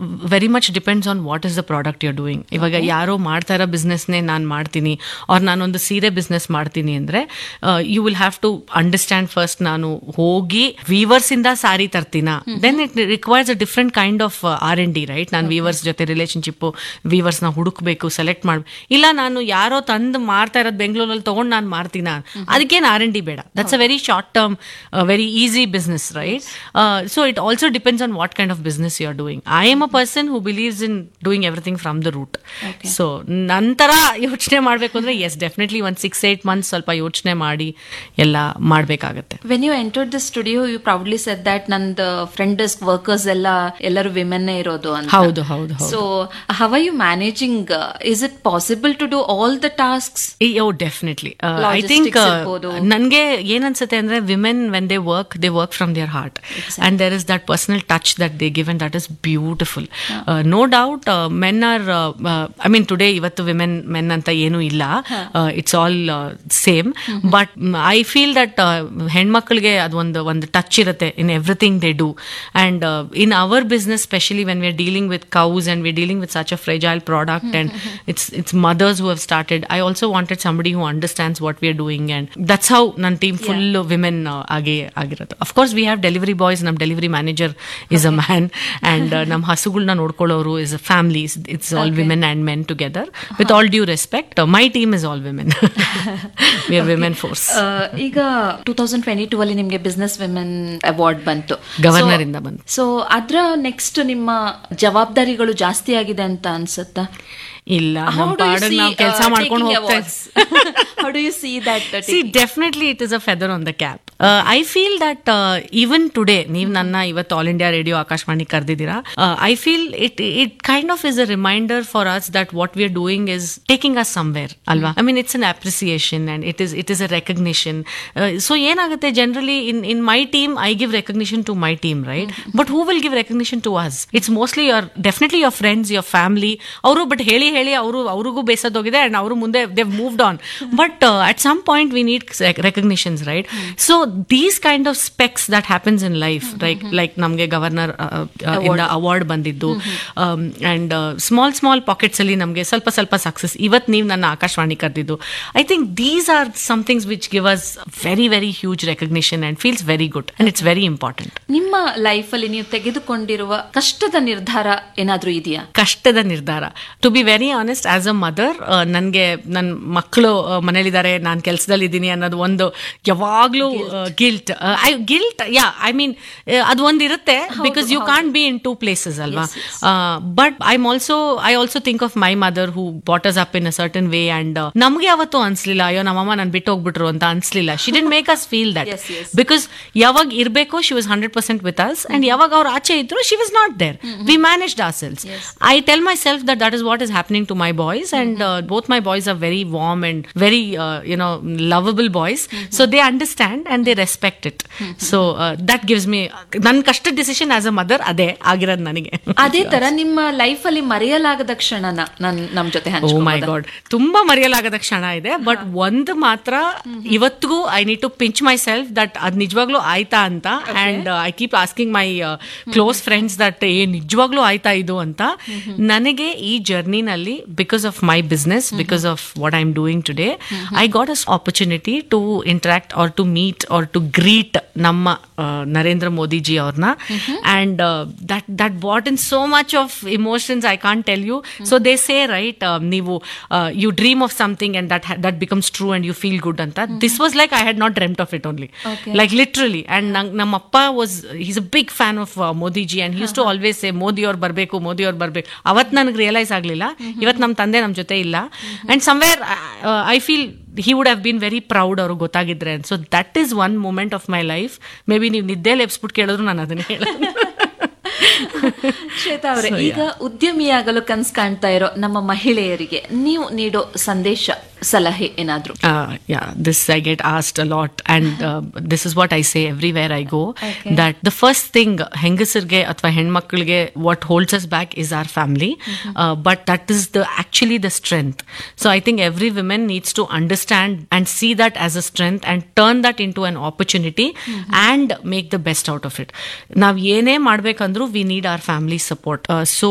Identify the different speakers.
Speaker 1: Very much depends on what is the product you doing ಇವಾಗ ಯಾರೋ ಮಾಡ್ತಾ ಇರೋ ಬಿಸ್ನೆಸ್ನೇ ನಾನು ಮಾಡ್ತೀನಿ ಅವ್ರು ನಾನೊಂದು ಸೀರೆ ಬಿಸ್ನೆಸ್ ಮಾಡ್ತೀನಿ ಅಂದರೆ you will have to understand first ನಾನು ಹೋಗಿ ವೀವರ್ಸ್ ಇಂದ ಸಾರಿ ತರ್ತೀನ then it requires a different kind of R N D right ನಾನು ವೀವರ್ಸ್ ಜೊತೆ ರಿಲೇಶನ್ಶಿಪ್ ವೀವರ್ಸ್ನ ಹುಡುಕ್ಬೇಕು ಸೆಲೆಕ್ಟ್ ಮಾಡ್ ಇಲ್ಲ ನಾನು ಯಾರೋ ತಂದು ಮಾರ್ತಾ ಇರೋದು ಬೆಂಗಳೂರಲ್ಲಿ ತಗೊಂಡು ನಾನು ಮಾರ್ತೀನ ಅದಕ್ಕೇನು ಆರ್ ಎನ್ ಡಿ ಬೇಡ that's a very short term very easy business right so it also depends on what kind of business you are doing I am a person who believes in doing everything from the root so ನಂತರ ಯೋಚನೆ ಮಾಡಬೇಕು ಅಂದ್ರೆ yes definitely ಒಂದು six eight months ಸ್ವಲ್ಪ ಯೋಚನೆ ಮಾಡಿ ಎಲ್ಲ ಮಾಡಬೇಕಾಗತ್ತೆ
Speaker 2: when you enter the studio you proudly set that ನಂದು ಫ್ರೆಂಡ್ ಡೆಸ್ಕ್ ವರ್ಕರ್ಸ್ ಎಲ್ಲ ಎಲ್ಲರೂ ವಿಮೆನ್ ಇರೋದು ಅಂತ
Speaker 1: ಹೌದು ಹೌದು ಹೌದು
Speaker 2: so how are you managing is it possible to do all the tasks
Speaker 1: ಯೋ ಡೆಫಿನೆಟ್ಲಿ ಐ ಥಿಂಕ್
Speaker 2: Logistics ಇರ್ಬೋದು.
Speaker 1: ನನಗೆ ಏನನ್ಸುತ್ತೆ ಅಂದ್ರೆ women when they work they work from their heart and there is that personal touch that they give and that is beautiful no doubt men are I mean today ಇವತ್ತು women men ಅಂತ ಏನೂ ಇಲ್ಲ it's all same but I feel that ಹೆಣ್ಮಕ್ಳಿಗೆ ಅದು ಒಂದು ಒಂದು touch ಇರುತ್ತೆ in everything they do and in our business specially when we are dealing with cows and we dealing with such a fragile product and it's it's mothers who have started I also wanted somebody who understands what we are doing and that's how ನನ್ನ team full women ಆಗಿ ಆಗಿರೋದು of course we have delivery boys ನಮ್ಮ delivery manager is a man and ನಮ್ಮ ಹಸುಗಳನ್ನ ನೋಡ್ಕೊಳ್ಳೋರು is a family it's all women and men together with all due respect my team is all women we are women force
Speaker 2: ಈಗ two thousand twenty two ಅಲ್ಲಿ ನಿಮ್ಗೆ business women award ಬಂತು
Speaker 1: Governor ಇಂದ ಬಂತು.
Speaker 2: So ಅದ್ರ next ನಿಮ್ಮ ಜವಾಬ್ದಾರಿಗಳು ಜಾಸ್ತಿ ಆಗಿದೆ ಅಂತ ಅನ್ಸುತ್ತಾ
Speaker 1: ಇಲ್ಲ ನಮ್ಮ ಪಾಡಿಗೆ ನಾವು ಕೆಲಸ ಮಾಡ್ಕೊಂಡು ಹೋಗ್ತಾ
Speaker 2: how do you see that
Speaker 1: see definitely it is a feather on the cap I feel that even today ನೀವು ನನ್ನ ಇವತ್ತು ಆಲ್ ಇಂಡಿಯಾ ರೇಡಿಯೋ ಆಕಾಶವಾಣಿ ಕರೆದಿದ್ದೀರಾ I feel it it kind of is a reminder for us that what we are doing is taking us somewhere ಅಲ್ವಾ I mean it's an appreciation and it is it is a recognition so ಏನಾಗುತ್ತೆ generally in in my team I give recognition to my team right but who will give recognition to us it's mostly your definitely your friends your family ಅವರು but ಹೇಳಿ ಹೇಳಿ ಅವರು ಅವ್ರಿಗೂ ಬೇಸದೋಗಿದೆ and ಅವರು ಮುಂದೆ they've moved on but at some point we need recognitions right so these kind of specks that happens in life like like ನಮಗೆ governor ಇಂದ ಅವಾರ್ಡ್ ಬಂದಿದ್ದು ಅಂಡ್ ಸ್ಮಾಲ್ ಸ್ಮಾಲ್ ಪಾಕೆಟ್ಸ್ ಅಲ್ಲಿ ನಮಗೆ ಸ್ವಲ್ಪ ಸ್ವಲ್ಪ ಸಕ್ಸಸ್ ಇವತ್ತು ನೀವು ನನ್ನ ಆಕಾಶವಾಣಿ ಕರೆದಿದ್ದು I think these are somethings which give us very very huge recognition and feels very good and it's very important
Speaker 2: ನಿಮ್ಮ ಲೈಫ್ ಅಲ್ಲಿ ನೀವು ತೆಗೆದುಕೊಂಡಿರುವ ಕಷ್ಟದ ನಿರ್ಧಾರ ಏನಾದ್ರೂ ಇದೆಯಾ
Speaker 1: ಕಷ್ಟದ ನಿರ್ಧಾರ to be very honest as a mother ನನಗೆ ನನ್ನ ಮಕ್ಕಳು ಮನೇಲಿದ್ದಾರೆ ನಾನು ಕೆಲಸದಲ್ಲಿ ಇದ್ದೀನಿ ಅನ್ನೋದು ಒಂದು ಯಾವಾಗಲೂ guilt I guilt yeah I mean ಅದು ಒಂದು ಇರುತ್ತೆ because you can't be in two places ಅಲ್ವಾ but I am also I also think of my mother who bottles up in a certain way and ನಮಗೆ ಯಾವತ್ತೂ ಅನ್ಸ್ಲಿಲ್ಲ ಅಯ್ಯೋ ನಮ್ಮಮ್ಮ ನಾನು ಬಿಟ್ಟು ಹೋಗ್ಬಿಟ್ರು ಅಂತ ಅನ್ಸ್ಲಿಲ್ಲ she didn't make us feel that
Speaker 2: Yes, yes.
Speaker 1: Because ಯಾವಾಗ ಇರಬೇಕು she was hundred percent with us and ಯಾವಾಗ ಅವ್ರು ಆಚೆ ಇದ್ರು she was not there we managed our selves I tell my self that that is what is happening to my boys and both my boys are very warm and very you know lovable boys so they understand and they respect it so that gives me ನನ್ನ ಕಷ್ಟದ decision as a mother ಅದೇ ಆಗಿರೋದು ನನಗೆ
Speaker 2: ಅದೇ ತರ ನಿಮ್ಮ life ಅಲ್ಲಿ ಮರೆಯಲಾಗದ ಕ್ಷಣನ ನನ್ ನಮ್ ಜೊತೆ
Speaker 1: ಓ ಮೈ
Speaker 2: ಹಂಚ್ಕೋಬೋದಾ?
Speaker 1: ಗಾಡ್ ತುಂಬಾ ಮರೆಯಲಾಗದ ಕ್ಷಣ ಇದೆ ಬಟ್ ಒಂದು ಮಾತ್ರ ಇವತ್ತಿಗೂ I need to pinch my self that ಅದ್ ನಿಜವಾಗ್ಲೂ ಆಯ್ತಾ ಅಂತ and I keep asking my close friends that ಏ ನಿಜವಾಗ್ಲೂ ಆಯ್ತಾ ಇದು ಅಂತ ನನಗೆ ಈ ಜರ್ನಿನಲ್ಲಿ because of my business because of what I am doing today I got us opportunity to interact or to meet or to greet ನಮ್ಮ ಆ, ನರೇಂದ್ರ ಮೋದಿಜಿ ಅವ್ರನ್ನ and that that bought in so much of emotions I can't tell you so they say right ನೀವು you dream of something and that that becomes true and you feel good ಅಂತ this was like I had not dreamt of it only like literally and ನಂಗೆ ನಮ್ಮ ಅಪ್ಪ was is a big fan of Modiji and use to always say Modi ಅವ್ರು ಬರಬೇಕು ಮೋದಿ ಅವ್ರು ಬರಬೇಕು ಅವತ್ತು ನನಗೆ ರಿಯಲೈಸ್ ಆಗಲಿಲ್ಲ ಇವತ್ತು ನಮ್ಮ ತಂದೆ ನಮ್ಮ ಜೊತೆ ಇಲ್ಲ and somewhere I feel he would have been very proud ಅವ್ರಿಗೆ ಗೊತ್ತಾಗಿದ್ರೆ so that is one moment of my life may be ನೀವು ನಿದ್ದೆ ಲೆಪ್ಸ್ಬಿಟ್ಟು ಕೇಳಿದ್ರು ನಾನು ಅದನ್ನ ಹೇಳೋದು
Speaker 2: ಶ್ವೇತಾ ಅವರೇ ಈಗ ಉದ್ಯಮಿಯಾಗಲು ಕನ್ಸ್ ಕಾಣ್ತಾ ಇರೋ ನಮ್ಮ ಮಹಿಳೆಯರಿಗೆ ನೀವು ನೀಡೋ ಸಂದೇಶ ಸಲಹೆ ಏನಾದ್ರು
Speaker 1: uh, yeah, this I get asked a lot, and uh, this is what I say everywhere I go. That the first thing ಹೆಂಗಸರಿಗೆ ಅಥವಾ ಹೆಣ್ಮಕ್ಳಿಗೆ what holds us back is our family, uh, but that is the actually the strength. So I think every woman needs to understand and see that as a strength and turn that into an opportunity and make the best out of it. ನಾವು ಏನೇ ಮಾಡ್ಬೇಕಂದ್ರೂ we need our family support. Uh, so